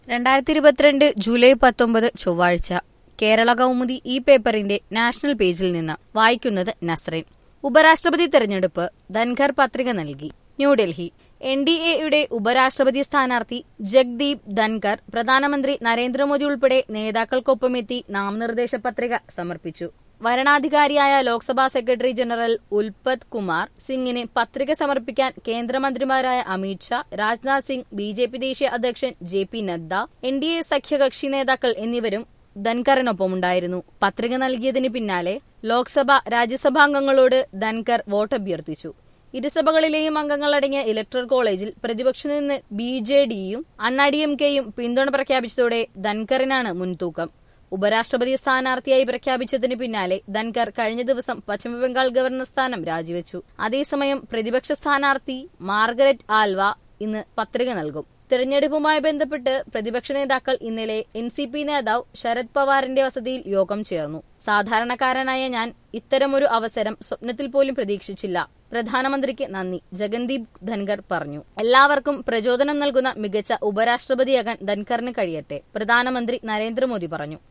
രണ്ടായിരത്തി ഇരുപത്തിരണ്ട് ജൂലൈ പത്തൊമ്പത് ചൊവ്വാഴ്ച കേരള കൗമുദി ഈ പേപ്പറിന്റെ നാഷണൽ പേജിൽ നിന്ന് വായിക്കുന്നത് നസ്രീൻ ഉപരാഷ്ട്രപതി തെരഞ്ഞെടുപ്പ് ധൻഖർ പത്രിക നൽകി ന്യൂഡൽഹി എൻ ഡി എയുടെ ഉപരാഷ്ട്രപതി സ്ഥാനാർത്ഥി ജഗ്ദീപ് ധൻഖർ പ്രധാനമന്ത്രി നരേന്ദ്രമോദി ഉൾപ്പെടെ നേതാക്കൾക്കൊപ്പമെത്തി നാമനിർദ്ദേശ പത്രിക സമർപ്പിച്ചു വരണാധികാരിയായ ലോക്സഭാ സെക്രട്ടറി ജനറൽ ഉൽപത് കുമാർ സിംഗിന് പത്രിക സമർപ്പിക്കാൻ കേന്ദ്രമന്ത്രിമാരായ Amit Shah Rajnath Singh B J P ദേശീയ അധ്യക്ഷൻ J P Nadda N D A സഖ്യകക്ഷി നേതാക്കൾ എന്നിവരും ധൻഖറിനൊപ്പമുണ്ടായിരുന്നു പത്രിക നൽകിയതിന് പിന്നാലെ ലോക്സഭ രാജ്യസഭാംഗങ്ങളോട് ധൻഖർ വോട്ടഭ്യർത്ഥിച്ചു ഇരുസഭകളിലെയും അംഗങ്ങളടങ്ങിയ ഇലക്ട്രൽ കോളേജിൽ പ്രതിപക്ഷത്തു നിന്ന് ബി ജെ ഡിയും അണ്ണാ ഡി എം കെയും പിന്തുണ പ്രഖ്യാപിച്ചതോടെ ധൻഖറിനാണ് മുൻതൂക്കം ഉപരാഷ്ട്രപതി സ്ഥാനാർത്ഥിയായി പ്രഖ്യാപിച്ചതിന് പിന്നാലെ ധൻഖർ കഴിഞ്ഞ ദിവസം പശ്ചിമബംഗാൾ ഗവർണർ സ്ഥാനം രാജിവെച്ചു അതേസമയം പ്രതിപക്ഷ സ്ഥാനാർത്ഥി മാർഗരറ്റ് ആൽവ ഇന്ന് പത്രിക നൽകും തെരഞ്ഞെടുപ്പുമായി ബന്ധപ്പെട്ട് പ്രതിപക്ഷ നേതാക്കൾ ഇന്നലെ എൻ സി പി നേതാവ് ശരത് പവാറിന്റെ വസതിയിൽ യോഗം ചേർന്നു സാധാരണക്കാരനായ ഞാൻ ഇത്തരമൊരു അവസരം സ്വപ്നത്തിൽ പോലും പ്രതീക്ഷിച്ചില്ല പ്രധാനമന്ത്രിക്ക് നന്ദി ജഗൻദീപ് ധൻഖർ പറഞ്ഞു എല്ലാവർക്കും പ്രചോദനം നൽകുന്ന മികച്ച ഉപരാഷ്ട്രപതിയാകാൻ ധൻഖറിന് കഴിയട്ടെ പ്രധാനമന്ത്രി നരേന്ദ്രമോദി പറഞ്ഞു